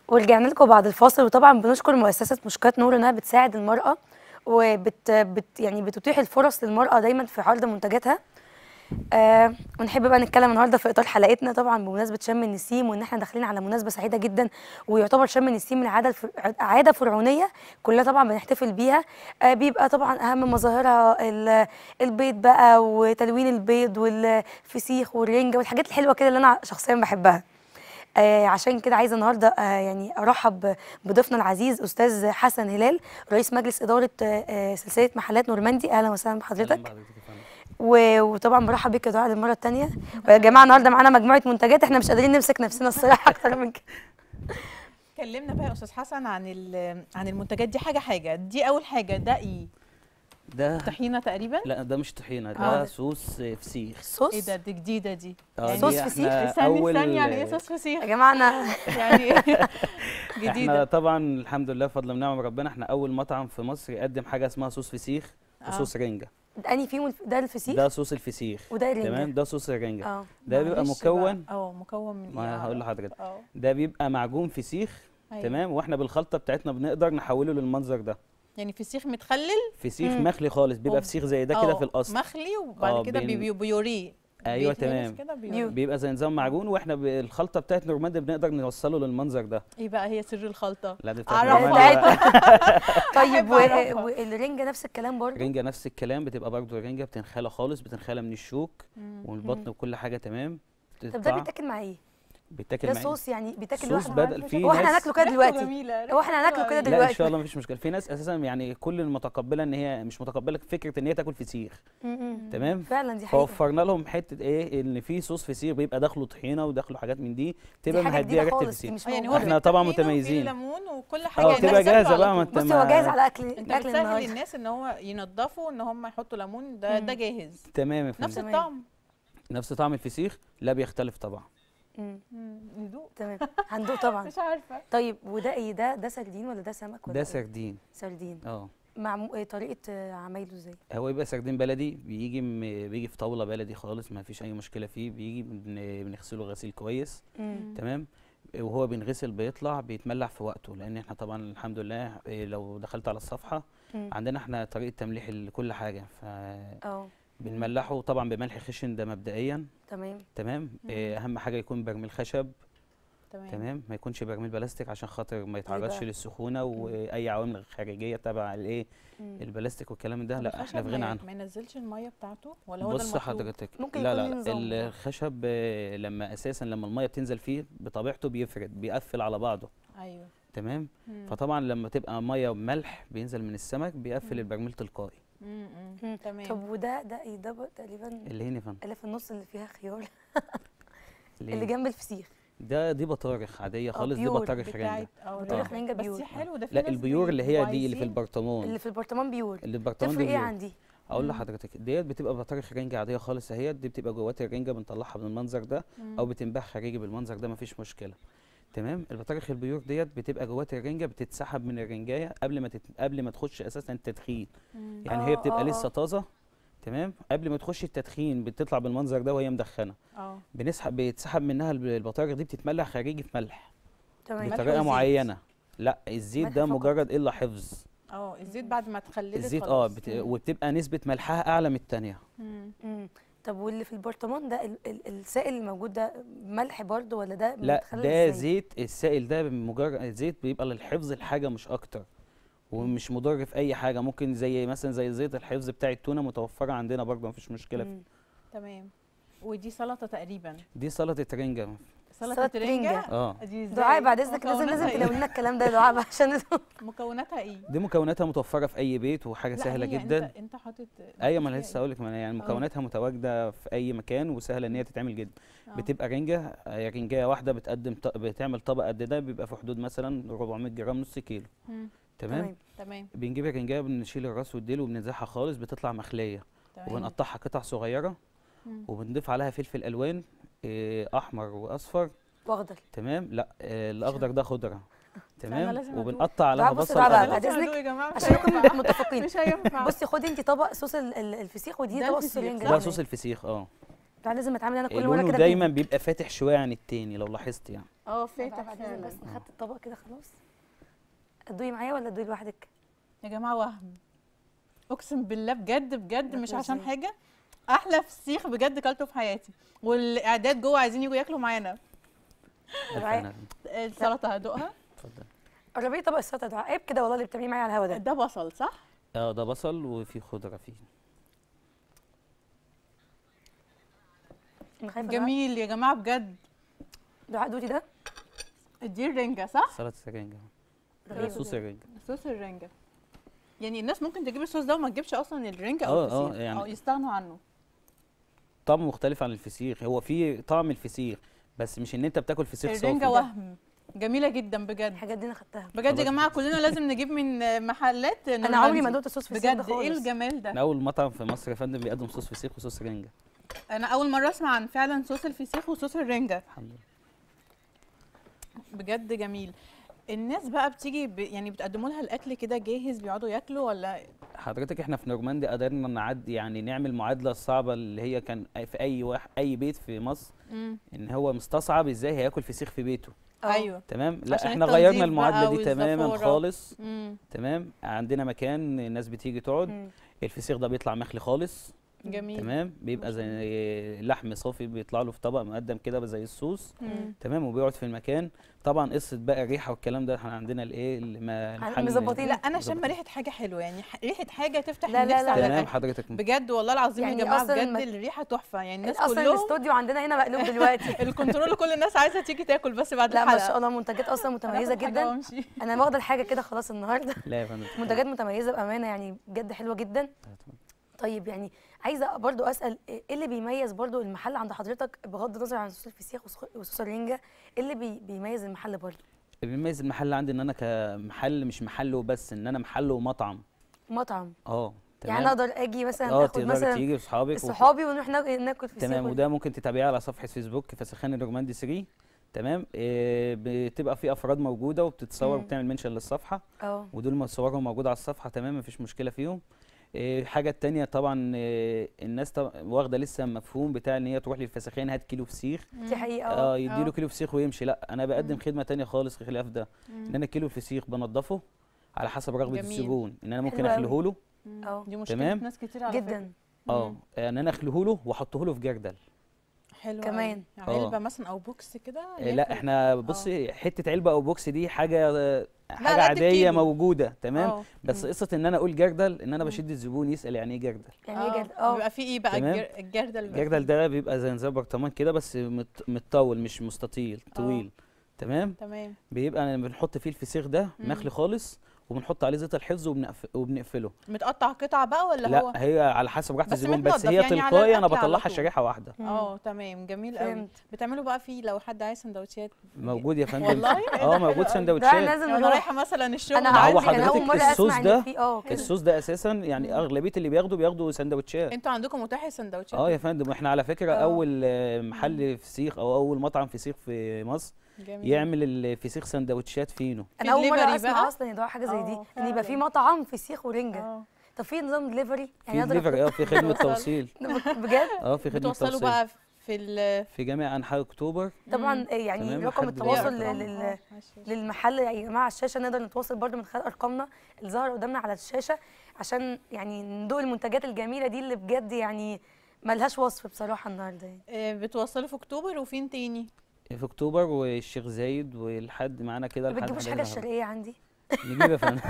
ورجعنا لكم بعد الفاصل وطبعا بنشكر مؤسسه مشكات نور انها بتساعد المراه وبت بت يعني بتتيح الفرص للمراه دايما في عرض منتجاتها آه ونحب بقى نتكلم النهارده في اطار حلقتنا طبعا بمناسبه شم النسيم وان احنا داخلين على مناسبه سعيده جدا ويعتبر شم النسيم من عاده الفر... عاده فرعونيه كلنا طبعا بنحتفل بيها آه بيبقى طبعا اهم مظاهرها ال- البيض بقى وتلوين البيض والفسيخ والرنجه والحاجات الحلوه كده اللي انا شخصيا بحبها آه عشان كده عايزه النهارده آه يعني ارحب بضيفنا العزيز استاذ حسن هلال رئيس مجلس اداره آه آه، سلسله محلات نورماندي اهلا وسهلا بحضرتك و- وطبعا برحب بيك يا دعاء للمره الثانيه ويا جماعه النهارده معانا مجموعه منتجات احنا مش قادرين نمسك نفسنا الصراحه اكتر من كده كلمنا بقى يا استاذ حسن عن ال- عن المنتجات دي حاجه حاجه دي اول حاجه ده ايه ده طحينه تقريبا لا ده مش طحينه آه. ده صوص فسيخ صوص ايه ده دي جديده دي آه، يعني دي صوص إحنا فسيخ؟ استني استني يعني ايه أول- صوص فسيخ يا جماعه انا يعني ايه احنا جديده طبعا الحمد لله بفضل ونعم ربنا احنا اول مطعم في مصر يقدم حاجه اسمها صوص فسيخ آه. وصوص رنجه اني فيهم الف- ده الفسيخ ده صوص الفسيخ وده الرنجة. تمام ده صوص الرنجه اه ده بيبقى معلش بقى. مكون اه مكون من ما ايه هقول لحضرتك اه ده بيبقى معجون فسيخ أيوة. تمام واحنا بالخلطه بتاعتنا بنقدر نحوله للمنظر ده يعني فسيخ متخلل فسيخ مم. مخلي خالص بيبقى أوه. فسيخ زي ده كده آه، في الاصل مخلي وبعد آه، كده بين- بي- بيوريه أيوة، بيتهرس تمام. كده بيو- بيوريه بيبقى زي نظام معجون واحنا بالخلطه بتاعت نورماندي بنقدر نوصله للمنظر ده ايه بقى هي سر الخلطه لا دي بتاعت أعرف نورماندي بقى. طيب و- أعرفها. والرنجه نفس الكلام برضه رنجة نفس الكلام بتبقى برضه رنجة بتنخلى خالص بتنخلى من الشوك مم. والبطن وكل حاجة تمام طب ده بتتقطع، بيتاكل مع ايه؟ بيتاكل ده مع إيه؟ صوص يعني بيتاكل صوص لوحده بدل في هو احنا ناس هناكله كده ريحته دلوقتي جميلة، هو احنا هناكله كده ريحته لا ان دلوقتي شاء الله مفيش مشكله في ناس اساسا يعني كل المتقبله ان هي مش متقبله فكره ان هي تاكل فسيخ م- م. تمام فعلا دي حقيقه فوفرنا لهم حته ايه ان في صوص فسيخ بيبقى داخله طحينه وداخله حاجات من دي دي تبقى حاجه مهديه جديده ريحه خالص دي الفسيخ مش آه، يعني هو موجودة. إحنا في طبعا الطحينة وفي متميزين. ليمون وكل حاجه اه الناس بتبقى بتاكله جاهزه على بقى ما طول. انت بصي هو جاهز ما على اكل انت اكل بتسهل النهارده للناس ان هو ينضفوا ان هم يحطوا ليمون ده مم. ده جاهز تمام يا فندم. نفس تمام. الطعم نفس طعم الفسيخ لا بيختلف طبعا مم. مم، ندوق تمام هندوق طبعا مش عارفه طيب وده ايه ده ده سردين ولا ده سمك ولا ده إيه؟ سردين سردين اه مع إيه طريقه آه، عمايله ازاي هو يبقى سردين بلدي بيجي م... بيجي في طاوله بلدي خالص ما فيش اي مشكله فيه بيجي بن... بنغسله غسيل كويس مم. تمام وهو بينغسل بيطلع بيتملح في وقته لان احنا طبعا الحمد لله إيه، لو دخلت على الصفحه مم. عندنا احنا طريقه تمليح لكل حاجه اه فبنملحه طبعا بملح خشن ده مبدئيا تمام تمام إيه، اهم حاجه يكون برميل خشب تمام تمام ما يكونش برميل بلاستيك عشان خاطر ما بقى؟ يتعرضش للسخونه واي عوامل خارجيه تبع الايه مم. البلاستيك والكلام ده طب لا احنا الخشب في غنى ما ي- عنه ما ينزلش الميه بتاعته ولا هو ده بص المطلوب حضرتك ممكن لا يكون لا ليه نظام برضه. الخشب آه، لما اساسا لما الميه بتنزل فيه بطبيعته بيفرد بيقفل على بعضه ايوه تمام مم. فطبعا لما تبقى ميه وملح بينزل من السمك بيقفل مم. البرميل تلقائي مم، مم. مم. تمام طب وده ده ايه ده بقى تقريبا اللي هنا فن اللي في النص اللي فيها خيار اللي, اللي هنا. جنب الفسيخ ده دي بطارخ عاديه خالص دي بيور بطارخ بتاعت رنجه اه بطارخ رنجة. رنجة بس بيور. دي حلو ده في لا ناس البيور اللي بيبقوا هي دي اللي في عايزين- البرطمان اللي في البرطمان بيور اللي البرطمان تفرق دي ايه بيور عن دي اقول مم. لحضرتك ديت بتبقى بطارخ رنجه عاديه خالص اهيت دي بتبقى جوات الرنجه بنطلعها بالمنظر ده مم. او بتنباع خارجي بالمنظر ده مفيش مشكله تمام البطارخ البيور ديت بتبقى جوات الرنجه بتتسحب من الرنجايه قبل ما تت... قبل ما تخش اساسا التدخين مم. يعني آه، هي بتبقى آه، لسه آه. طازه تمام قبل ما تخش التدخين بتطلع بالمنظر ده وهي مدخنه اه بنسحب بيتسحب منها الب- البطارخ دي بتتملح خارجي في ملح تمام ملح بطريقه وزيت. معينه لا الزيت ملح ده فقط. مجرد الا حفظ اه الزيت بعد ما تخللت الزيت اه خلاص. بت... مم. وبتبقى نسبه ملحها اعلى من الثانيه مم. مم. طب واللي في البرطمان ده ال ال السائل الموجود ده ملح برضه ولا ده لا متخلل ده إزاي؟ زيت السائل ده مجرد زيت بيبقى للحفظ الحاجه مش اكتر ومش مضر في اي حاجه ممكن زي مثلا زي زيت الحفظ بتاع التونه متوفره عندنا برضه مفيش مشكله فيه. مم. تمام ودي سلطه تقريبا دي سلطه رنجه سلطه سلطة رنجة. رنجة اه دي ازاي دعاء بعد اذنك لازم مكوناتها لازم إيه؟ تلاقي لنا الكلام ده يا دعاء بقى عشان مكوناتها ايه دي مكوناتها متوفره في اي بيت وحاجه لا، سهله هي جدا انت انت حاطط ايوه ما انا فيها لسه هقول لك ما أنا يعني آه. مكوناتها متواجده في اي مكان وسهله ان هي تتعمل جدا إيه؟ آه. بتبقى رنجه آه، رنجايه واحده بتقدم ط- بتعمل طبق قد ده بيبقى في حدود مثلا 400 جرام نص كيلو مم. تمام تمام تمام بنجيب الرنجايه بنشيل الراس والديل وبننزعها خالص بتطلع مخليه تمام وبنقطعها قطع صغيره مم. وبنضيف عليها فلفل الوان آه، احمر واصفر واخضر تمام لا آه، الاخضر ده خضره تمام لازم أدوق. وبنقطع عليها تعال بص بصل تعال بقى، أبيض. بعد لازم إذنك، أدوق يا جماعه مش عشان نكون هينفع. متفقين مش هينفع بصي خدي انت طبق صوص ال- ال- الفسيخ ودي ده طبق الفسيخ، السرنجة صح؟ ده كمان. صوص الفسيخ اه تعال لازم اتعامل انا كل مره لونه كده دايما بإيدي. بيبقى فاتح شويه عن التاني لو لاحظت يعني اه فاتح فاتح بعد فعلا إذنك بس خدت الطبق كده خلاص ادوي معايا ولا ادوي لوحدك يا جماعه وهم اقسم بالله بجد بجد ده مش عشان إزاي؟ حاجه احلى فسيخ بجد كلته في حياتي والاعداد جوه عايزين يجوا ياكلوا معانا ألف معايا. هنا. السلطه هدوقها اتفضل قربي لي طبق السلطه ده عيب كده والله اللي بتعمليه معايا على الهوا ده ده بصل صح اه ده بصل وفي خضره فيه أنا خايفة جميل يا جماعه بجد دعاء دوتي ده دي الرنجه صح سلطه الرنجه رهيب. صوص الرنجه صوص الرنجه يعني الناس ممكن تجيب الصوص ده وما تجيبش اصلا الرنجه او آه، آه، الفسيخ يعني- او يستغنوا عنه طعم مختلف عن الفسيخ هو في طعم الفسيخ بس مش ان انت بتاكل فسيخ الرنجه صافي وهم جميله جدا بجد الحاجات دي انا خدتها بجد يا خلاص. جماعه كلنا لازم نجيب من محلات انا عمري ما دقت صوص فسيخ ده بجد ايه خالص الجمال ده احنا اول مطعم في مصر يا فندم بيقدم صوص فسيخ وصوص رنجه انا اول مره اسمع عن فعلا صوص الفسيخ وصوص الرنجه الحمد لله بجد جميل الناس بقى بتيجي ب... يعني بتقدموا لها الاكل كده جاهز بيقعدوا ياكلوا ولا حضرتك احنا في نورماندي قدرنا نعدي يعني نعمل المعادله الصعبه اللي هي كان في اي واحد اي بيت في مصر مم. ان هو مستصعب ازاي هياكل فسيخ في بيته آه. ايوه تمام لا عشان احنا التنظيف غيرنا المعادله بقى دي تماما والزفارة. خالص مم. تمام عندنا مكان الناس بتيجي تقعد مم. الفسيخ ده بيطلع مخلي خالص جميل تمام ما بيبقى شاء زي لحم صافي بيطلع له في طبق مقدم كده زي الصوص مم. تمام وبيقعد في المكان طبعا قصه بقى الريحه والكلام ده احنا عندنا الايه اللي ما المحل- مظبطين. لا انا مظبطين. شم ريحه حاجه حلوه يعني ح- ريحه حاجه تفتح لا، لا، النفس لا. على تمام الاكل حضرتك بجد والله العظيم يعني يا جماعه أصلاً بجد ما- الريحه تحفه يعني الناس اصلا كلهم الاستوديو عندنا هنا مقلوب دلوقتي الكنترول كل الناس عايزه تيجي تاكل بس بعد لا الحلقه ما شاء الله منتجات اصلا متميزه هاخد حاجة جدا وأمشي. انا واخده الحاجه كده خلاص النهارده لا يا فندم منتجات متميزه بامانه يعني بجد حلوه جدا طيب يعني عايزه برضو اسال ايه اللي بيميز برضو المحل عند حضرتك بغض النظر عن صوص الفسيخ وصوص- وصوص الرنجه ايه اللي بي بيميز المحل برضو اللي بيميز المحل عندي ان انا كمحل مش محل وبس ان انا محل ومطعم مطعم اه يعني انا اقدر اجي مثلا اه اخد تقدر مثلا تيجي واصحابك وك- صحابي ونروح نا- ناكل فسيخ تمام ون- وده ممكن تتابعيه على صفحه فيسبوك فسخان الروماندي 3 تمام إيه بتبقى في افراد موجوده وبتتصور مم. وبتعمل منشن للصفحه اه ودول صورهم موجوده على الصفحه تمام مفيش مشكله فيهم إيه الحاجه التانية طبعا إيه الناس طبعا واخده لسه مفهوم بتاع ان هي تروح للفسخين هات كيلو فسيخ دي حقيقه اه اه يديله آه. كيلو فسيخ ويمشي لا انا بقدم مم. خدمه تانية خالص خلاف ده مم. ان انا كيلو الفسيخ بنضفه على حسب رغبه جميل. الزبون ان انا ممكن حلو أوي. اخليه له مم. اه. دي مشكله تمام. ناس كتير على جدا اه مم. ان انا اخليه له واحطه له في جردل حلو كمان. أوي. آه. علبه مثلا او بوكس كده آه، لا ياكل. احنا بصي حته علبه او بوكس دي حاجه آه، حاجه على قد عاديه الكيلو. موجوده تمام آه. بس مم. قصه ان انا اقول جردل ان انا مم. بشد الزبون يسال يعني ايه جردل يعني ايه آه. جد اه بيبقى في ايه بقى تمام. الجر- الجردل بيبقى الجردل فيه. ده بيبقى زي نظام برطمان كده بس مت- متطول مش مستطيل آه. طويل تمام تمام بيبقى بنحط فيه الفسيخ ده مم. مخلي خالص وبنحط عليه زيت الحفظ وبنقف- وبنقفله متقطع قطع بقى ولا لا هو هي على حسب راحه بس الزبون بس متنضف هي يعني على تلقائي انا الأكل على بطلعها طول. شريحه واحده مم. اه تمام جميل قوي فهمت بتعملوا بقى فيه لو حد عايز سندوتشات موجود يا فندم والله اه موجود ده انا سندوتشات لازم لو انا نروح رايحه مثلا الشغل انا هو عندي انا اول حضرتك مره الصوص اسمع ان ده- في اه كده الصوص ده اساسا يعني اغلبيه اللي بياخدوا بياخدوا سندوتشات انتوا عندكم متاح السندوتشات اه يا فندم احنا على فكره آه. اول آه، محل فسيخ او اول مطعم فسيخ في مصر جميل يعمل الفسيخ سندوتشات فينو انا اول مره delivery اسمع بقى؟ اصلا يا دعاء حاجه زي دي اه، ان يبقى في فعلا. مطعم فسيخ ورنجه اه طب في نظام دليفري في أقدر دليفري اه في خدمه بتوصل. توصيل بجد اه في خدمه بتوصلوا توصيل بقى في ال في جميع انحاء اكتوبر طبعا مم. يعني تمام، رقم لحد التواصل دلوقتي. لل- لل- آه، ماشي. للمحل يا جماعه على الشاشه نقدر نتواصل برضو من خلال ارقامنا اللي ظاهره قدامنا على الشاشه عشان يعني ندوق المنتجات الجميله دي اللي بجد يعني ملهاش وصف بصراحه النهارده يعني آه، بتوصلوا في اكتوبر وفين تاني في اكتوبر والشيخ زايد ولحد معانا كده ما لحد بتجيبوش حدائق حاجه الهرم. الشرقيه عندي نجيب يا فندم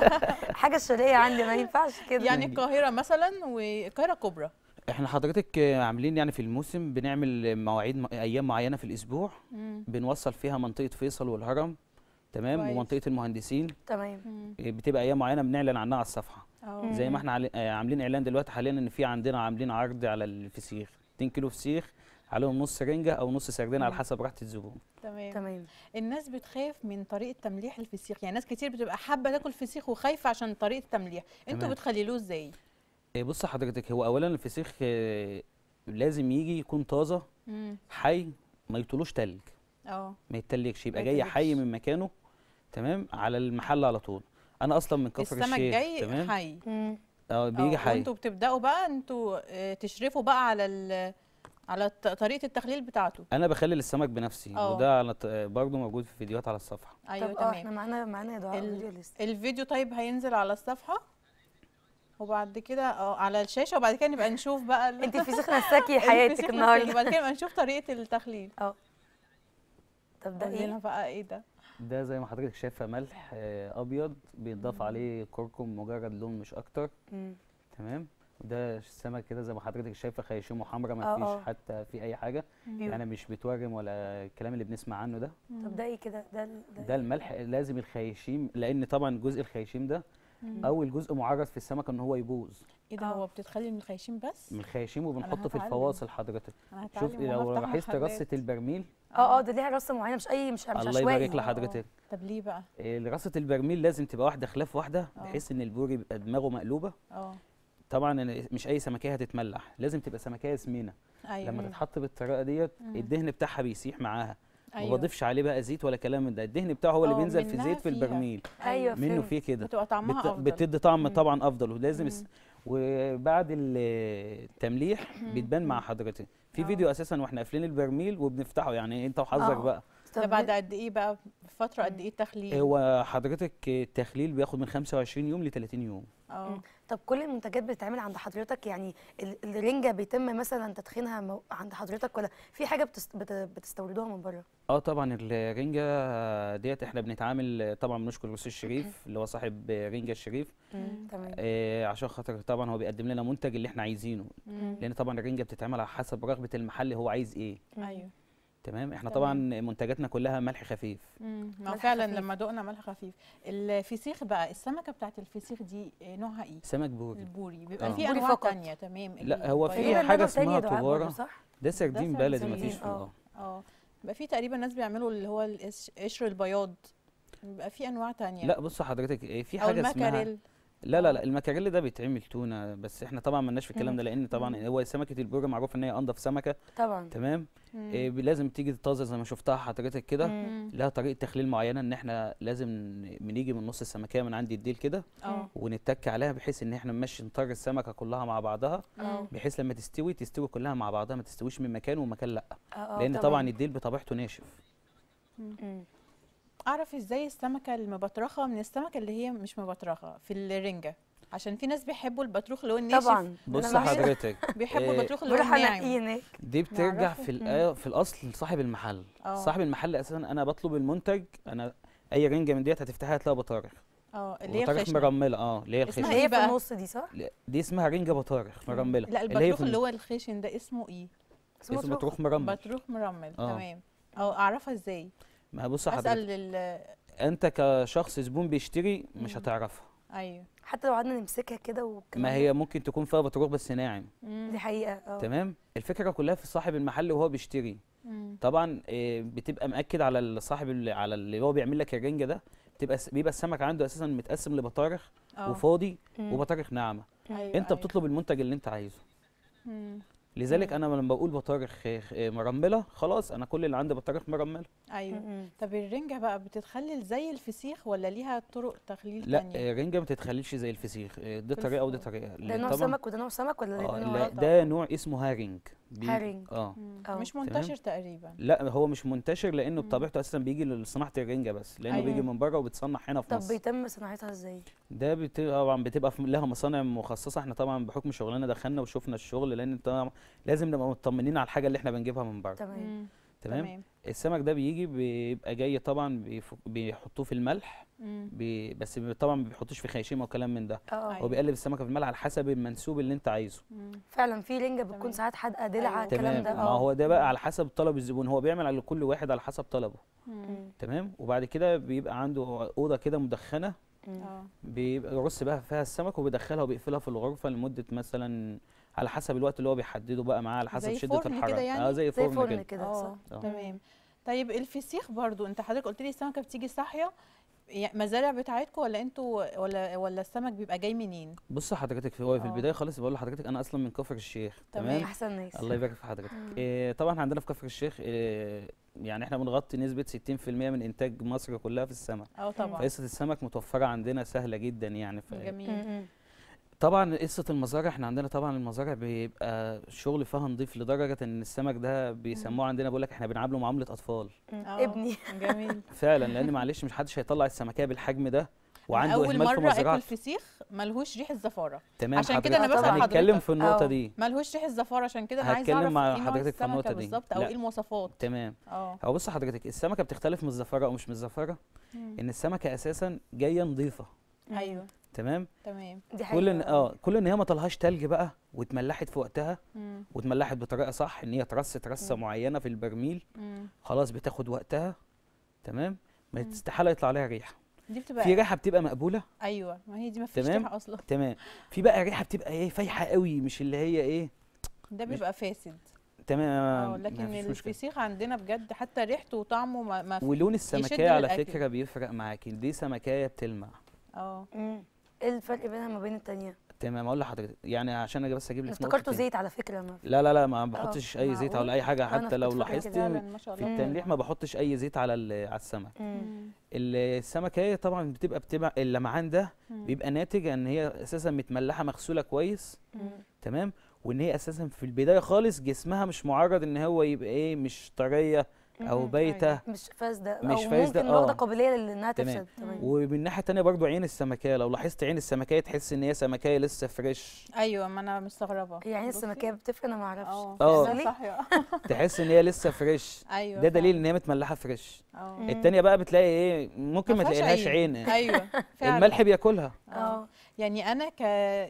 حاجه الشرقيه عندي ما ينفعش كده يعني القاهره مثلا والقاهره كبرى احنا حضرتك آه، عاملين يعني في الموسم بنعمل مواعيد م- ايام معينه في الاسبوع مم. بنوصل فيها منطقه فيصل والهرم تمام كويس. ومنطقه المهندسين تمام مم. آه، بتبقى ايام معينه بنعلن عنها على الصفحه اه زي ما احنا عل- آه، عاملين اعلان دلوقتي حاليا ان في عندنا عاملين عرض على الفسيخ 2 كيلو فسيخ عليهم نص رنجه او نص سردين على مم. حسب راحه الزبون تمام تمام الناس بتخاف من طريقه تمليح الفسيخ يعني ناس كتير بتبقى حابه تاكل فسيخ وخايفه عشان طريقه التمليح انتوا تمام. بتخللوه ازاي آه، بص حضرتك هو اولا الفسيخ آه، لازم يجي يكون طازه مم. حي ما يطولوش تلج اه ما يتلجش يبقى ما جاي حي يتلجش. من مكانه تمام على المحل على طول انا اصلا من كفر السمك الشيخ جاي تمام حي مم. اه بيجي اه حي وانتوا بتبداوا بقى انتوا آه، تشرفوا بقى على ال على ط- طريقه التخليل بتاعته انا بخلل السمك بنفسي اه. وده على ط- برضه موجود في فيديوهات على الصفحه ايوه طب اه احنا تمام معانا معانا يا دعاء ال- فيديو لسه الفيديو طيب هينزل على الصفحه وبعد كده اه على الشاشه وبعد كده نبقى نشوف بقى ال- انت الفسيخ نساكي الفسيخ حياتك نفسه، النهارده وبعد كده نبقى نشوف طريقه التخليل طب ده قولي لنا ايه بقى ايه ده ده زي ما حضرتك شايفه ملح آه، ابيض بيتضاف عليه كركم مجرد لون مش اكتر مم. تمام وده السمك كده زي ما حضرتك شايفه خياشيمه حمراء اه، ما اه. فيش حتى في اي حاجه بيو. يعني مش بتورم ولا الكلام اللي بنسمع عنه ده طب ده ايه كده ده ال- ده الملح لازم الخياشيم لان طبعا جزء الخياشيم ده مم. اول جزء معرض في السمك ان هو يبوظ ايه ده اه. هو بتتخلي من الخياشيم بس من الخياشيم وبنحطه في هتعلم. الفواصل حضرتك انا شوف هتعلم لو وأنا أفتح لاحظت رصه محلات. البرميل اه اه ده ليها رصه معينه مش اي مش مش الله عشوائي يبارك لحضرتك طب ليه بقى إيه، رصه البرميل لازم تبقى واحده خلاف واحده اه. بحيث ان البوري يبقى دماغه مقلوبه اه طبعا أنا مش اي سمكيه هتتملح لازم تبقى سمكيه سمينه ايوه لما مم. تتحط بالطريقه ديت مم. الدهن بتاعها بيسيح معاها ما ايوه بضيفش عليه بقى زيت ولا كلام من ده الدهن بتاعه هو اللي اه، بينزل في منها زيت في فيها. البرميل ايوه منه فهمت. فيه كده بتبقى طعمها بت... افضل بتدي طعم مم. طبعا افضل ولازم مم. الس... وبعد ال- التمليح بيتبان مع حضرتك في اه. فيديو اساسا واحنا قافلين البرميل وبنفتحه يعني انت وحظك اه. بقى طب ده بعد قد ايه بقى فتره قد ايه التخليل هو حضرتك التخليل بياخد من 25 يوم ل 30 يوم اه طب كل المنتجات بتتعمل عند حضرتك يعني ال- الرنجه بيتم مثلا تدخينها مو- عند حضرتك ولا في حاجه بتست... بت... بتستوردوها من بره اه طبعا الرنجة ديت احنا بنتعامل طبعا بنشكر الاستاذ الشريف اللي هو صاحب رنجة الشريف تمام آه عشان خاطر طبعا هو بيقدم لنا منتج اللي احنا عايزينه مم. لان طبعا الرنجة بتتعمل على حسب رغبة المحل هو عايز ايه ايوه تمام احنا تمام. طبعا منتجاتنا كلها ملح خفيف مم. ما هو ملح فعلا خفيف. لما دقنا ملح خفيف الفسيخ بقى السمكه بتاعت الفسيخ دي آه، نوعها ايه سمك بوري البوري بيبقى اه. في بوري انواع فقط. تانية تمام لا، هو في البياض. تقريباً حاجة نوع تاني اسمها يا دعاء برضه، طبارة. صح ده سردين بلدي سردين، مفيش فيه اه. اه اه بيبقى في تقريبا ناس بيعملوا اللي هو القش- قشر البياض بيبقى في انواع تانية لا بص حضرتك إيه، في او حاجة اسمها المكاريل لا لا اه. لا المكاريل ده بيتعمل تونة بس احنا طبعا مالناش في الكلام مم. ده لان طبعا هو سمكة البوري معروف ان هي انضف سمكة طبعا تمام مم. إيه ب- لازم تيجي طازة زي ما شفتها حضرتك كده مم. مم. لها طريقة تخليل معينة ان احنا لازم بنيجي من نص السمكية من عند الديل كده اه ونتك عليها بحيث ان احنا نمشي نطر السمكة كلها مع بعضها اه بحيث لما تستوي تستوي كلها مع بعضها ما تستويش من مكان ومكان لا اه اه لان طبعا الديل بطبيعته ناشف مم. اعرف ازاي السمكه المبطرخه من السمكه اللي هي مش مبطرخه في الرنجه عشان في ناس بيحبوا البطروخ اللي هو الناشف طبعا بص أنا بعمل- حضرتك بيحبوا إيه، البطروخ اللي هو بروح الناعم انقيه هناك دي بترجع نعرفه. في مم. الآ- في الاصل لصاحب المحل اه. صاحب المحل اساسا انا بطلب المنتج انا اي رنجه من ديت هتفتحها هتلاقي بطارخ اه اللي هي بطارخ الخشنه مرمله اه اللي هي اسمها الخشنه ايه هي في بقى؟ النص دي صح؟ لا، دي اسمها رنجه بطارخ مرمله لا اللي هي البطروخ في اللي النص. هو الخشن ده اسمه ايه اسمه اسمه بطروخ. بطروخ مرمل بطروخ مرمل اه. تمام او اعرفها ازاي ما بص حضرتك اسال ال انت كشخص زبون بيشتري مش مم. هتعرفها ايوه حتى لو قعدنا نمسكها كده والكلام ما ده. هي ممكن تكون فيها بطروخ بس ناعم مم. دي حقيقه اه تمام الفكره كلها في صاحب المحل وهو بيشتري مم. طبعا آه، بتبقى مأكد على الصاحب اللي على اللي هو بيعمل لك الرنجه ده بتبقى س- بيبقى السمك عنده اساسا متقسم لبطارخ اه. وفاضي مم. وبطارخ ناعمه أيوة انت أيوة. بتطلب المنتج اللي انت عايزه مم. لذلك مم. انا لما بقول بطارخ آه، آه، مرمله خلاص انا كل اللي عندي بطارخ مرمله ايوه مم. طب الرنجة بقى بتتخلل زي الفسيخ ولا ليها طرق تخليل لا تانية؟ آه، رنجه ما تتخليش زي الفسيخ آه، دي في طريقه ودي الفرن. طريقه ده لأن نوع طبعا سمك وده نوع سمك ولا آه ده نوع لا نوع ده نوع اسمه هارينج بي- هارينج. اه مم. أو. مش تمام. منتشر تقريبا لا هو مش منتشر لانه مم. بطبيعته اساسا بيجي لصناعه الرنجه بس لانه أيوة. بيجي من بره وبيتصنع هنا في طب مصر بيتم صناعتها ازاي؟ ده بت- طبعا بتبقى في لها مصانع مخصصه احنا طبعا بحكم شغلنا دخلنا وشفنا الشغل لان طبعا لازم نبقى مطمنين على الحاجه اللي احنا بنجيبها من بره تمام مم. تمام السمك ده بيجي بيبقى جاي طبعا بيف- بيحطوه في الملح مم. بي بس بي- طبعا ما بيحطوش في خيشيمه وكلام من ده اه أيوة. هو بيقلب السمكه في الملح على حسب المنسوب اللي انت عايزه مم. فعلا في رنجه بتكون تمام. ساعات حادقه دلعه أيوة. الكلام تمام ده ما اه هو ده بقى على حسب طلب الزبون هو بيعمل على كل واحد على حسب طلبه مم. مم. تمام وبعد كده بيبقى عنده اوضه كده مدخنه مم. اه بيبقى يرص بقى فيها السمك وبيدخلها وبيقفلها في الغرفه لمده مثلا على حسب الوقت اللي هو بيحدده بقى معاه على حسب زي شده فرن كده الحراره يعني؟ اه زي زي فرن فرن كده كده صح اه آه. تمام طيب الفسيخ برضو انت حضرتك قلت لي السمكه بتيجي صاحيه يعني مزارع بتاعتكم ولا انتوا ولا ولا السمك بيبقى جاي منين بص حضرتك في هو في آه. البدايه خالص بقول لحضرتك انا اصلا من كفر الشيخ تمام. تمام احسن ناس الله يبارك في حضرتك مم. إيه طبعا عندنا في كفر الشيخ إيه يعني احنا بنغطي نسبه 60% من انتاج مصر كلها في السمك اه طبعا فقصه السمك متوفره عندنا سهله جدا يعني ف... جميل مم. طبعا قصه المزارع احنا عندنا طبعا المزارع بيبقى الشغل فيها نضيف لدرجه ان السمك ده بيسموه عندنا بيقول لك احنا بنعامله معامله اطفال آه، ابني جميل فعلا لان معلش مش حدش هيطلع السمكيه بالحجم ده وعنده اول اهمال في مره اكل مزرعته فسيخ ملهوش ريحه زفاره تمام عشان كده حضرتك أنا بسأل هنتكلم حضرتك. في النقطه أه. دي ملهوش ريحه زفاره عشان كده انا عايزه هتكلم اعرف مع ايه نوع حضرتك في النقطة السمكه دي. بالظبط او لا. ايه المواصفات تمام اه هو بص حضرتك السمكه بتختلف من الزفاره او مش من الزفاره مم. ان السمكه اساسا جايه نظيفه ايوه تمام تمام دي حقيقة كل ان اه كل ان هي ما طلعهاش تلج بقى واتملحت في وقتها مم. واتملحت بطريقه صح ان هي ترست رصه مم. معينه في البرميل مم. خلاص بتاخد وقتها تمام ما مم. استحاله يطلع عليها ريحه دي بتبقى في ريحه بتبقى مقبوله ايوه ما هي دي ما فيش تمام. ريحه اصلا تمام في بقى ريحه بتبقى ايه فايحه قوي مش اللي هي ايه ده مش- بيبقى فاسد تمام اه لكن مفيش مشكلة. الفسيخ عندنا بجد حتى ريحته وطعمه ما, ما في- ولون السمكيه على للأكل. فكره بيفرق معاكي دي سمكيه بتلمع اه مم. ايه الفرق بينها ما بين التانية تمام اقول لحضرتك يعني عشان اجي بس اجيب لك نقطة افتكرته تاني. زيت على فكرة ما لا لا لا ما بحطش اي زيت معقول؟ ولا اي حاجه أنا حتى لو كنت فاكرة لاحظت كده. فعلا ما شاء في الله التنليح ما بحطش اي زيت على ال- على السمك مم. مم. السمكيه طبعا بتبقى بتبقى اللمعان ده مم. بيبقى ناتج ان هي اساسا متملحه مغسوله كويس مم. تمام وان هي اساسا في البدايه خالص جسمها مش معرض ان هو يبقى ايه مش طريه او مم. بايته مش فاسدة مش او فاسدة، ممكن واخدة آه. قابلية لانها تمام. تفسد تمام ومن الناحيه التانيه برضو عين السمكيه لو لاحظت عين السمكيه تحس ان هي سمكيه لسه فريش ايوه ما انا مستغربه هي عين بصي. السمكية بتفرق انا ما اعرفش اه آه. أنا صاحيه تحس ان هي لسه فريش ايوه ده دليل فعلا. ان هي متملحه فريش اه مم. التانيه بقى بتلاقي ايه ممكن ما فيهاش تلاقيلهاش عين ايوه فعلا الملح بياكلها اه يعني انا ك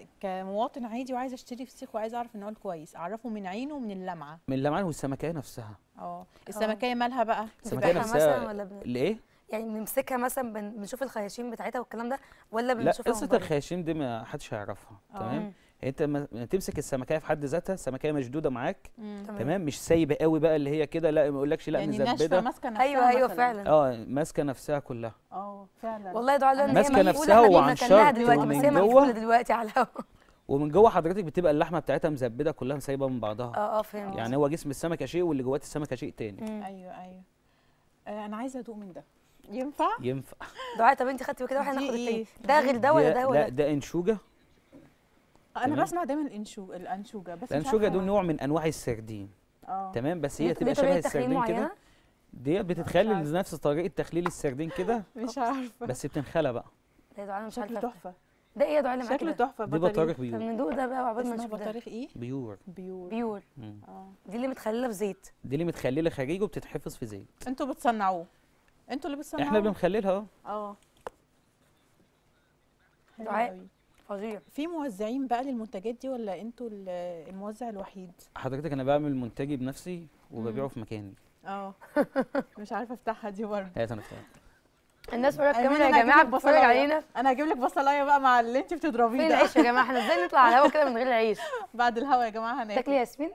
كمواطن عادي وعايزه اشتري فسيخ وعايزه اعرف ان هو كويس اعرفه من عينه ومن اللمعه من اللمعان والسمكيه نفسها اه السمكيه مالها بقى السمكيه بنذبحها نفسها مثلا ولا بن... الايه يعني بنمسكها مثلا بن... بنشوف الخياشيم بتاعتها والكلام ده ولا لا بنشوفها قصه من بره؟ الخياشيم دي ما حدش هيعرفها آه. تمام مم. انت ما تمسك السمكيه في حد ذاتها سمكيه مشدوده معاك مم. تمام. تمام مش سايبه قوي بقى اللي هي كده لا ما اقولكش لا يعني ناشفه مزبده ماسكه نفسها ايوه ايوه مثلاً. فعلا اه ماسكه نفسها كلها اه فعلا والله يا دعاء لأن هي ماسكة مقفولة، نفسها احنا وعن مكناها شرط دلوقتي بس ومن هي جوه. مقفولة دلوقتي على الهوا ومن جوه حضرتك بتبقى اللحمه بتاعتها مزبده كلها سايبه من بعضها اه اه فهمت يعني هو جسم السمكه شيء واللي جوات السمكه شيء تاني مم. ايوه ايوه آه انا عايزه ادوق من ده ينفع ينفع دعاء طب انت خدتي كده واحنا دي ناخد التاني إيه؟ ده غير ده ولا ده لا ولا ده انشوجه انا تمام. بسمع دايما الانشو الانشوجه بس مش الانشوجه عارفة دول نوع من انواع السردين اه تمام بس ليه- هي تبقى ليه شبه طريقة تخليل السردين معينة؟ كده ديت بتتخلل عارفة. نفس طريقه تخليل السردين كده مش عارفه بس بتنخلى بقى ده يا دعاء انا مش شكله عارفه تحفه ده ايه يا دعاء اللي معاكي شكله ده تحفه دي بطاريق بطاريق طب بيور ندوق ده بقى عقبال ما اسمها نشوف ده بطاريق ايه بيور بيور بيور مم. اه دي اللي متخلله في زيت دي اللي متخلله خارجي وبتتحفظ في زيت انتوا بتصنعوه انتوا اللي بتصنعوه احنا بنخللها اه اه حلو دعاء. قوي. فظيع في موزعين بقى للمنتجات دي ولا انتوا ال- الموزع الوحيد حضرتك انا بعمل منتجي بنفسي وببيعه مم. في مكاني اه مش عارفه افتحها دي برضه هات انا افتح. الناس ورا أيمن، الكاميرا أنا يا جماعه هجيب لك بتتفرج بصلاية. علينا انا هجيب لك بصلايه بقى مع اللي انت فين بتضربيه ده العيش يا جماعه احنا ازاي نطلع على الهوا كده من غير العيش بعد الهوا يا جماعه تاكلي هناكل ياسمين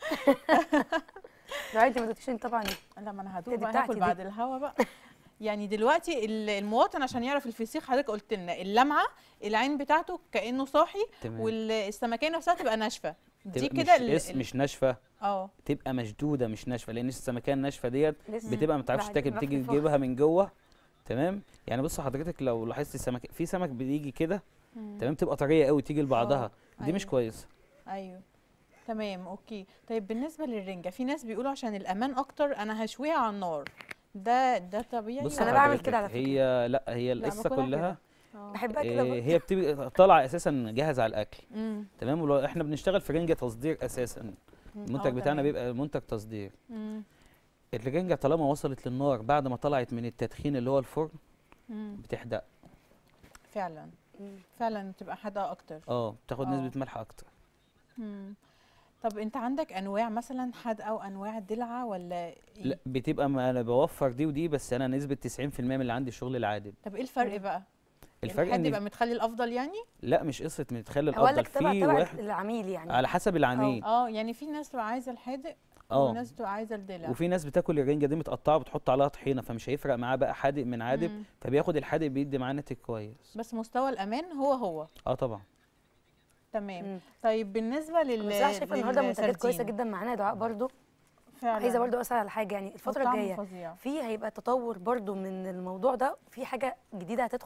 دعاء انت ما دوتيش انت طبعا لا ما انا هدوق دي بقى بتاعتي ناكل دي. بعد الهوا بقى يعني دلوقتي ال- المواطن عشان يعرف الفسيخ حضرتك قلت لنا اللمعه العين بتاعته كانه صاحي تمام والسمكيه نفسها تبقى ناشفه دي تبقى كده مش, ال- اس ال- مش ناشفه اه تبقى مشدوده مش ناشفه لان السمكيه الناشفه ديت لسه بتبقى ما تعرفش بعد تاكل ما بتيجي في الفرن. تجيبها من جوه تمام يعني بص حضرتك لو لاحظت السمك في سمك بيجي كده مم. تمام تبقى طريه قوي تيجي لبعضها آه، دي مش أيوة. كويسه ايوه تمام اوكي طيب بالنسبه للرنجه في ناس بيقولوا عشان الامان اكتر انا هشويها على النار ده ده طبيعي بص أنا ولا- بعمل حضرتك، كده على فكرة. هي لا هي لا، القصه باكلها كلها آه. بحبها كده إيه برضه. هي بتبقى طالعه اساسا جاهزه على الاكل مم. تمام ولو احنا بنشتغل في رنجه تصدير اساسا مم. المنتج آه، بتاعنا تمام. بيبقى منتج تصدير مم. الرنجه طالما وصلت للنار بعد ما طلعت من التدخين اللي هو الفرن مم. بتحدق فعلا مم. فعلا بتبقى حادقه اكتر اه بتاخد آه. نسبه ملح اكتر مم. طب انت عندك انواع مثلا حادقه وانواع دلعه ولا إيه؟ لا بتبقى ما انا بوفر دي ودي بس انا نسبه 90% من اللي عندي شغل العادل طب ايه الفرق مم. بقى الفرق الحاد ان يبقى متخلي الافضل يعني لا مش قصه متخلي هقول الافضل لك تبع في تبع واحد العميل يعني على حسب العميل اه يعني في ناس تبقى عايزه الحادق اه وناس تبقى عايزه الدلع وفي ناس بتاكل الرنجه دي متقطعه بتحط عليها طحينه فمش هيفرق معاه بقى حادق من عادب مم. فبياخد الحادق بيدي معاه ناتج كويس بس مستوى الامان هو هو اه طبعا تمام مم. طيب بالنسبه لل بس انا شايفه النهارده منتجات كويسه للسردين. جدا معانا يا دعاء برضه فعلا عايزه برضه اسال على حاجه يعني الفتره وطعمه الجايه فظيع في هيبقى تطور برضو من الموضوع ده في حاجه جديده هتدخل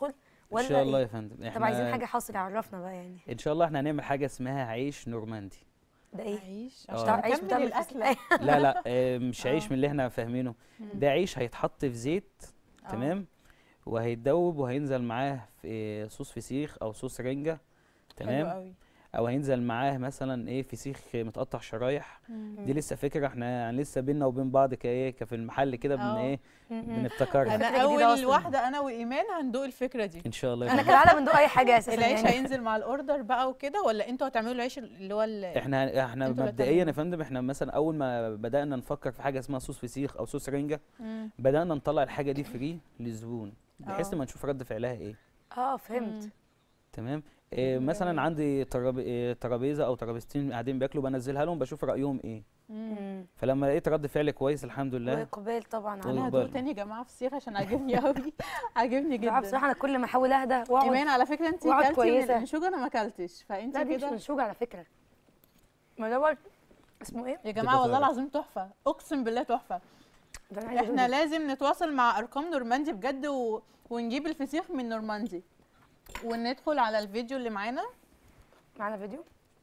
ان شاء الله إيه؟ يا فندم طب عايزين احنا حاجه حصري عرفنا بقى يعني ان شاء الله احنا هنعمل حاجه اسمها عيش نورماندي ده ايه عيش آه. عشان بتاع- عيش نكمل بتعمل الاكله لا لا آه، مش عيش آه. من اللي احنا فاهمينه مم. ده عيش هيتحط في زيت آه. تمام وهيتدوب وهينزل معاه في صوص فسيخ او صوص رنجة حلو تمام قوي او هينزل معاه مثلا ايه فسيخ متقطع شرايح دي لسه فكره احنا يعني لسه بينا وبين بعض كايه كفي المحل كده بن آه. ايه م- م. بنفتكرها انا فكرة جديدة اول أصلاً. واحده انا وايمان هندوق الفكره دي ان شاء الله يا انا فندم. كالعاده بندوق اي حاجه اساسا العيش يعني هينزل مع الاوردر بقى وكده ولا انتوا هتعملوا العيش اللي هو ال- احنا احنا انتوا اللي مبدئيا يا هتعملوه. فندم احنا مثلا اول ما بدانا نفكر في حاجه اسمها صوص فسيخ او صوص رنجة مم. بدانا نطلع الحاجه دي فري للزبون بحيث آه. ما نشوف رد فعلها ايه اه فهمت مم. تمام إيه جميل مثلا أوي. عندي تراب- إيه، ترابيزه او ترابيزتين قاعدين بياكلوا بنزلها لهم بشوف رايهم ايه مم. مم. فلما لقيت رد فعل كويس الحمد لله واقبال طبعا طيب. انا على هدوق بالك. تاني يا جماعه فسيخ عشان عاجبني قوي عاجبني بصراحه جدا بصراحه انا كل ما احاول اهدى واقعد ايمان على فكره انت وقعد كلتي من كويسة. الانشوجه انا ما اكلتش فانت لا دي مش كده منشوج على فكره ما دوت اسمه ايه؟ يا جماعه والله فارغ. العظيم تحفه اقسم بالله تحفه ده أنا عايزة احنا أدوق. لازم نتواصل مع ارقام نورماندي بجد و... ونجيب الفسيخ من نورماندي وندخل على الفيديو اللي معانا معانا فيديو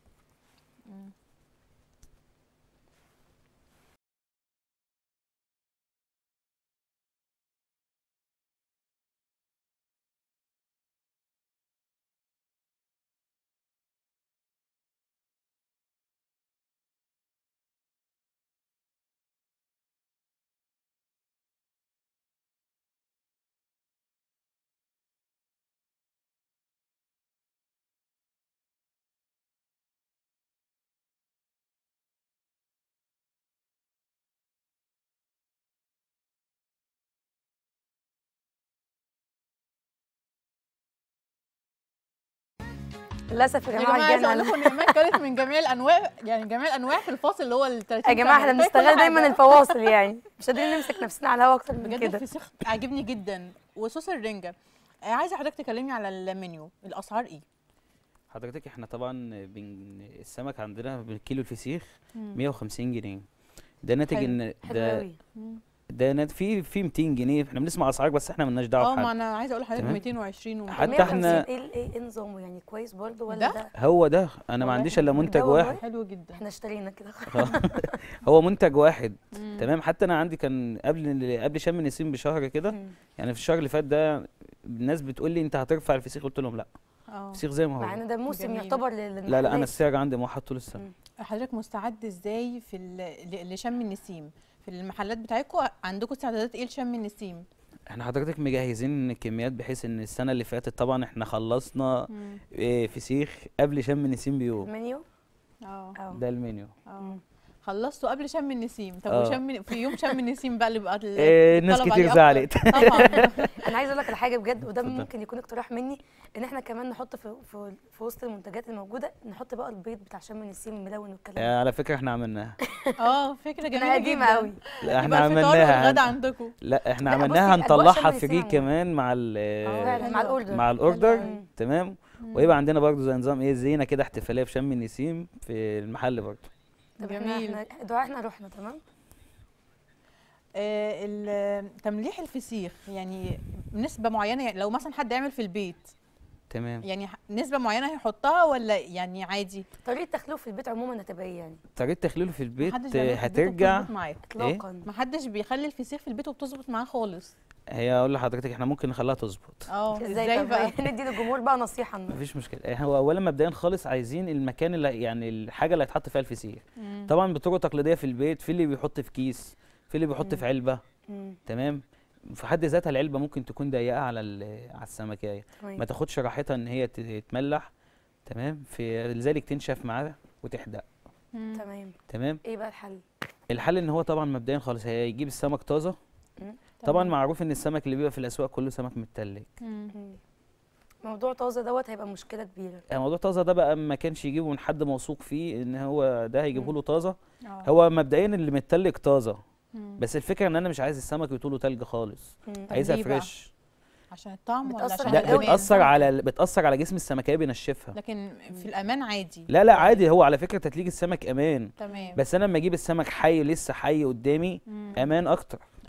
للاسف يا يا جماعه جماعه عايزه اقول رجعنا لكم ان ايمان كانت من جميع الانواع يعني جميع الانواع في الفاصل اللي هو ال 30 يا جماعه احنا ثانية. كل بنستغل دايما حاجة. الفواصل يعني مش قادرين نمسك نفسنا على الهوا اكتر من بجد كده الفسيخ عاجبني جدا وصوص الرنجه آه، عايزه حضرتك تكلمني على المنيو الاسعار ايه حضرتك احنا طبعا بن... السمك عندنا بالكيلو الفسيخ مم. 150 جنيه ده ناتج حلو. ان حلو ده قوي مم. ده نات في في 200 جنيه احنا بنسمع اسعار بس احنا مالناش دعوه اه ما بحد انا عايزه اقول لحضرتك تمام. 220 و حتى 150 احنا- ايه ايه إيه نظامه يعني كويس برضه ولا ده؟ ده هو ده انا والله ما عنديش الا حلو. منتج ده والله. واحد حلو جدا احنا اشترينا كده هو منتج واحد مم. تمام حتى انا عندي كان قبل قبل شم النسيم بشهر كده مم. يعني في الشهر اللي فات ده الناس بتقول لي انت هترفع الفسيخ قلت لهم لا اه الفسيخ زي ما مع هو ان ده موسم جميل. يعتبر لل لا لا انا السعر عندي موحد طول السنه حضرتك مستعد ازاي في ال- ل- لشم النسيم في المحلات بتاعتكم عندكم استعدادات ايه لشم النسيم احنا حضرتك مجهزين كميات بحيث ان السنه اللي فاتت طبعا احنا خلصنا مم. إيه، فسيخ قبل شم النسيم بيوم المنيو اه اه ده المنيو اه خلصتوا قبل شم النسيم طب آه. وشم في يوم شم النسيم بقى اللي بقى ال- إيه، ناس الطلب كتير عليه أكتر. زعلت طبعا انا عايزه اقول لك على حاجه بجد وده اتفضل. ممكن يكون اقتراح مني ان احنا كمان نحط في في, في وسط المنتجات الموجوده نحط بقى البيض بتاع شم النسيم الملون والكلام ده آه، على فكره احنا عملناها اه فكره انا جميله قديمه جدا قوي لا احنا يبقى الفطار عملناها والغدا هن- عندكم لا احنا لا، عملناها بصي، أجواء هنطلعها شم النسيم فري عموما. كمان مع ال فعلا مع حلوة. الاوردر مع الاوردر مم. تمام ويبقى عندنا برضو زي نظام ايه زينه كده احتفاليه في شم النسيم في المحل برضو طب احنا جميل. احنا دعاء احنا رحنا تمام آه ال- تمليح الفسيخ يعني نسبه معينه يعني لو مثلا حد يعمل في البيت تمام يعني ح- نسبه معينه هيحطها ولا يعني عادي طريقه تخليفه في البيت عموما هتبقى ايه يعني طريقه تخليله في البيت محدش آه، بيعملها في البيت هترجع وبتظبط معاه اطلاقا محدش بيخلي الفسيخ في البيت وبتظبط معاه خالص هي اقول لحضرتك احنا ممكن نخليها تظبط اه ازاي ازاي طب بقى ندي للجمهور بقى نصيحه إنه- مفيش مشكله هو اولا مبدئيا خالص عايزين المكان اللي يعني الحاجه اللي هيتحط فيها الفسيخ مم. طبعا بطرق تقليديه في البيت في اللي بيحط في كيس في اللي بيحط في علبه مم. تمام في حد ذاتها العلبه ممكن تكون ضيقه على ال- على السمكايه تمام ما تاخدش راحتها ان هي تت- تتملح تمام في لذلك تنشف معاها وتحدق مم. تمام تمام ايه بقى الحل الحل ان هو طبعا مبدئيا خالص هيجيب السمك طازه طبعا تمام. معروف ان السمك اللي بيبقى في الاسواق كله سمك متلج مم. مم. موضوع طازه دوت هيبقى مشكله كبيره موضوع طازه ده بقى ما كانش يجيبه من حد موثوق فيه ان هو ده هيجيبه له طازه آه. هو مبدئيا اللي متلج طازه مم. بس الفكره ان انا مش عايز السمك يطوله تلج خالص مم. عايزها ليه بقى؟ فريش عشان الطعم ولا بتأثر عشان على لا الجو الأمان؟ بتاثر على بتاثر على جسم السمكيه بينشفها لكن في الامان عادي لا لا عادي هو على فكره تتليج السمك امان تمام بس انا لما اجيب السمك حي لسه حي قدامي مم. امان اكتر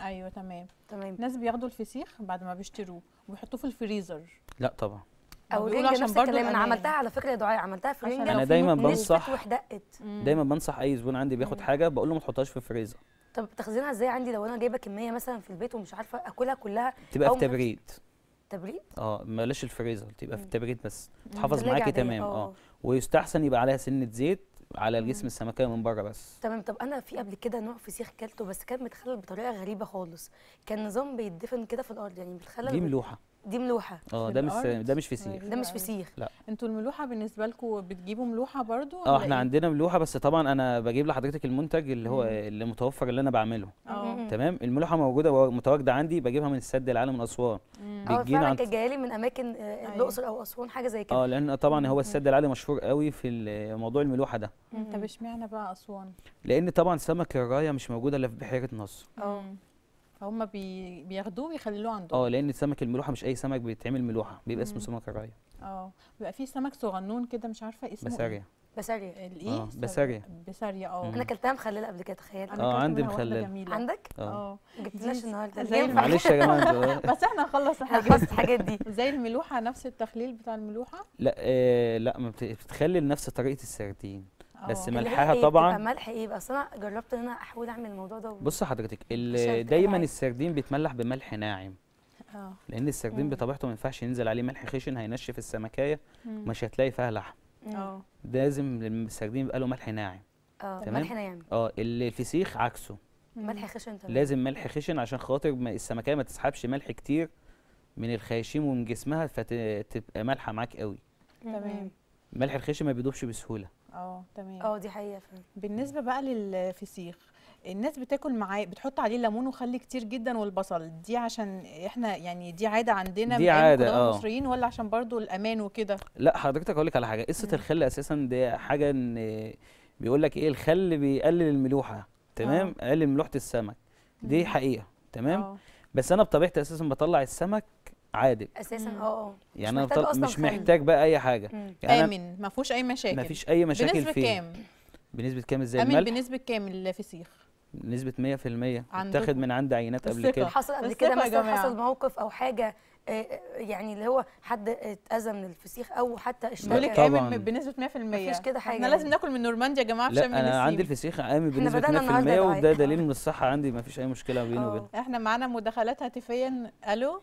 ايوه تمام تمام ناس بياخدوا الفسيخ بعد ما بيشتروه وبيحطوه في الفريزر لا طبعا او بيقولوا رنجة عشان نفس برضو الكلام انا الأمان. عملتها على فكره يا دعاء عملتها في عشان رنجة لو انا في دايما نسبة نشفت بنصح وحدقت مم. دايما بنصح اي زبون عندي بياخد مم. حاجه بقول له ما تحطهاش في الفريزر طب تخزينها ازاي عندي لو انا جايبه كميه مثلا في البيت ومش عارفه اكلها كلها تبقى أو في ما- تبريد تبريد اه بلاش الفريزر تبقى في مم. التبريد بس تحافظ تلاجة معاكي عادية، تمام اه ويستحسن يبقى عليها سنه زيت على الجسم السمكيه من بره بس تمام طب انا في قبل كده نوع فسيخ كلته بس كان متخلل بطريقه غريبه خالص كان نظام بيتدفن كده في الارض يعني بيتخلل دي بال- ملوحه دي ملوحه اه في ده مش الأرض؟ ده مش فسيخ غريب. ده مش أوي. فسيخ انتوا الملوحه بالنسبه لكم بتجيبوا ملوحه برضو اه ولا احنا إيه؟ عندنا ملوحه بس طبعا انا بجيب لحضرتك المنتج اللي هو مم. اللي متوفر اللي انا بعمله اه تمام الملوحه موجوده ومتواجده عندي بجيبها من السد العالي من اسوان مم. اه بتجينا فعلا عن- كانت جايه من اماكن آه، أيوة. الاقصر او اسوان حاجه زي كده اه لان طبعا هو مم. السد العالي مشهور قوي في ال- موضوع الملوحه ده مم. طب اشمعنى بقى اسوان لان طبعا سمك الرايه مش موجوده الا في بحيره نصر اه. مم. فهم بي... بياخدوه ويخلوه عندهم اه لان سمك الملوحه مش اي سمك بيتعمل ملوحه بيبقى اسمه مم. سمك الرايه اه بيبقى في سمك صغنون كده مش عارفه اسمه بسارية بسارية ايه الايه اه بسارية. بسارية اه مم. انا كلتها مخلله قبل كده تخيل أنا اه أكلت عندي منها واحدة مخلل. جميلة. عندك اه اه جبتلناش دي النهارده زي ينفع؟ معلش يا جماعه انتوا- بس احنا هنخلص الحاجات هنخلص دي. الحاجات دي زي الملوحه نفس التخليل بتاع الملوحه لا آه لا ما بت- بتخلي نفس طريقه السردين بس اه. ما- اللي هي ملحها إيه؟ طبعاً. بتبقى ملح ايه بقى اصل انا جربت ان انا احاول اعمل الموضوع ده بص حضرتك ال- عشان دايما تبقى- السردين بيتملح بملح ناعم اه لان السردين مم. بطبيعته ما ينفعش ينزل عليه ملح خشن هينشف السمكيه مم. مش هتلاقي فيها لحم مم. اه لازم السردين يبقى له ملح ناعم اه تمام. ملح ناعم اه ال- الفسيخ عكسه مم. ملح خشن تمام لازم ملح خشن عشان خاطر ما السمكيه ما تسحبش ملح كتير من الخياشيم ومن جسمها فتبقى مالحه معاك قوي تمام الملح الخشن ما بيدوبش بسهوله اه تمام اه دي حقيقه فعلا بالنسبه بقى للفسيخ الناس بتاكل معاه بتحط عليه ليمون وخل كتير جدا والبصل دي عشان احنا يعني دي عاده عندنا دي من أيام عادة، القدماء اه. المصريين ولا عشان برضو الامان وكده لا حضرتك اقول لك على حاجه قصه مم. الخل اساسا دي حاجه ان بيقول لك ايه الخل بيقلل الملوحه تمام قلل ملوحه السمك دي مم. حقيقه تمام اه بس انا بطبيعتي اساسا بطلع السمك عادب اساسا مم. اه اه يعني انا محتاج بطلع أصلاً مش خل. محتاج بقى اي حاجه مم. يعني أنا امن ما فيهوش اي مشاكل ما فيش اي مشاكل بنسبه فيه كام بنسبه كام ازاي امن الملح بنسبه كام الفسيخ بنسبه 100% عندكم. بتاخد من عند عينات قبل الثقة. كده حصل قبل بس كده ثقة يا مثلا جماعة. حصل موقف او حاجه آه، آه، يعني اللي هو حد اتاذى من الفسيخ او حتى بقول لك اشتكى طبعاً. امن بنسبه 100% مفيش كده حاجة احنا لازم يعني. ناكل من نورمانديا يا جماعه في لا شم انا عندي النسيم الفسيخ عامل إحنا بنسبه بدأنا النهاردة 100% يا وده دعاء. دليل من الصحه عندي ما فيش اي مشكله بيني آه. وبينه احنا معانا مداخلات هاتفيا الو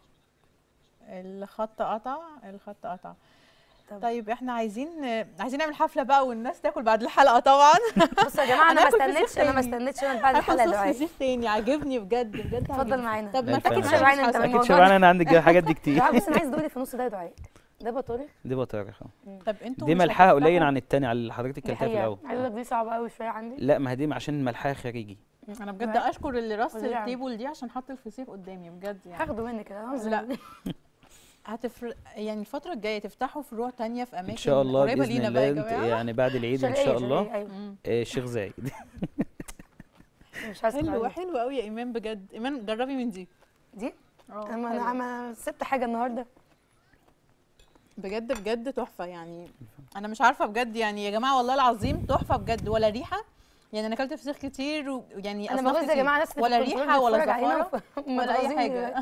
الخط قطع الخط قطع طب. طيب احنا عايزين عايزين نعمل حفله بقى والناس تاكل بعد الحلقه طبعا بصوا يا جماعه انا ما هناكل فسيخ استنيتش انا ما تاني. استنيتش انا بعد هاكل الحلقه صوص دعاء فسيخ تاني عاجبني بجد بجد اتفضل عاجبني. معانا طب ما ألف تاكل أنا. معانا شبعانة مش أنت حاسة. من اكيد الموضوع شبعان ده. انا عندي الحاجات دي كتير دعاء بس انا عايز دوري في النص ده يا دعاء ده بطاري دي بطارخ طب انتوا دي مش ملحها قليل هتفتحوا؟ عن التاني على اللي حضرتك دي كلتها في حقيقه الاول عايز اقول لك دي صعبه قوي شويه عندي لا ما هي دي عشان ملحها خارجي انا بجد معاك. اشكر اللي رص قولي لي عنه. التيبل دي عشان حط الفسيخ قدامي بجد يعني هاخده منك كده هنزل لا. هتفر... يعني الفترة الجاية تفتحوا فروع تانية في أماكن ان شاء الله قريبة باذن لينا الله بقى يا انت- جماعة يعني بعد العيد ان شرقية- شاء الله شرقية، ايوه مم. آه، شيخ زايد مش عايزه حلو أسمع حلو قوي يا إيمان بجد إيمان جربي من دي دي اه انا حلو. انا أنا سبت حاجه النهارده بجد بجد تحفة يعني أنا مش عارفة بجد يعني يا جماعة والله العظيم تحفة بجد ولا ريحة يعني أنا أكلت فسيخ كتير ويعني انا أصناف بغيظ يا كتير. جماعه ناس ولا ريحة ولا زفارة زفاره ولا أي حاجة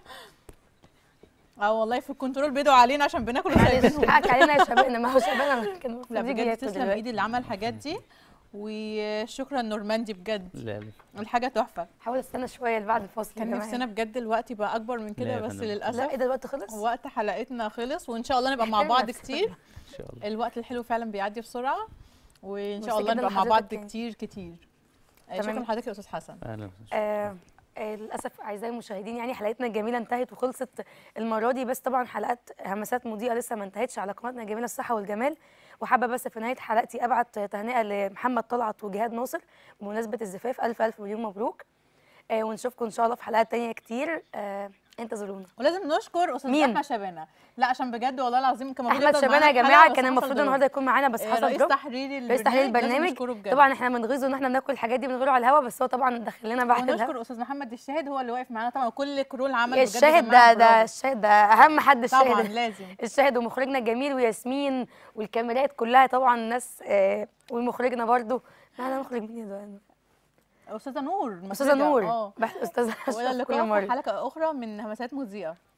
اه والله في الكنترول بيدعوا علينا عشان بناكل وسايبينهم حقك علينا يا شبابنا ما هو شبابنا كان لا المفروض يجي بجد ياكل تسلم دلوقتي ايدي اللي عمل الحاجات دي وشكرا نورماندي بجد لا لا الحاجة تحفة حاول استنى شويه بعد الفاصل يا كان جماعة. نفسنا بجد الوقت يبقى اكبر من لا كده يا بس فندم. للاسف لا ايه ده الوقت خلص وقت حلقتنا خلص وان شاء الله نبقى مع احترم بعض نفسك. كتير ان شاء الله الوقت الحلو فعلا بيعدي بسرعه وان بس شاء الله كده نبقى مع لحضرتك بعض يعني. كتير كتير آه، تمام. شكرا لحضرتك يا استاذ حسن اهلا آه آه للاسف اعزائي المشاهدين يعني حلقتنا الجميله انتهت وخلصت المره دي بس طبعا حلقات همسات مضيئه لسه ما انتهتش على قناتنا الجميله الصحه والجمال وحابه بس في نهايه حلقتي ابعت تهنئه لمحمد طلعت وجهاد ناصر بمناسبه الزفاف الف الف مليون مبروك آه ونشوفكم ان شاء الله في حلقات تانية كتير آه انتظرونا ولازم نشكر استاذ مين؟ احمد شبانه لا عشان بجد والله العظيم كان المفروض احمد يفضل شبانه يا معانا جماعه الحلقة، كان بس المفروض حصل النهارده ظروف. يكون معانا بس آه، حصل رئيس دروب تحرير رئيس تحرير لازم البرنامج نشكره بجد. طبعا احنا بنغيظه ان احنا بناكل الحاجات دي من غيره على الهوا بس هو طبعا دخل لنا بعد الهوا ونشكر استاذ محمد الشاهد هو اللي واقف معانا طبعا وكل كرو العمل يا بجد الشاهد جماعة ده ده برافو. الشاهد ده اهم حد طبعا الشاهد لازم الشاهد ومخرجنا الجميل وياسمين والكاميرات كلها طبعا الناس آه ومخرجنا برضو معانا مخرج مين يا دعاء؟ استاذه نور استاذه المخرجة. نور اه بحث استاذه والى أشرف كل اللقاء في مره حلقه اخرى من همسات مذيعه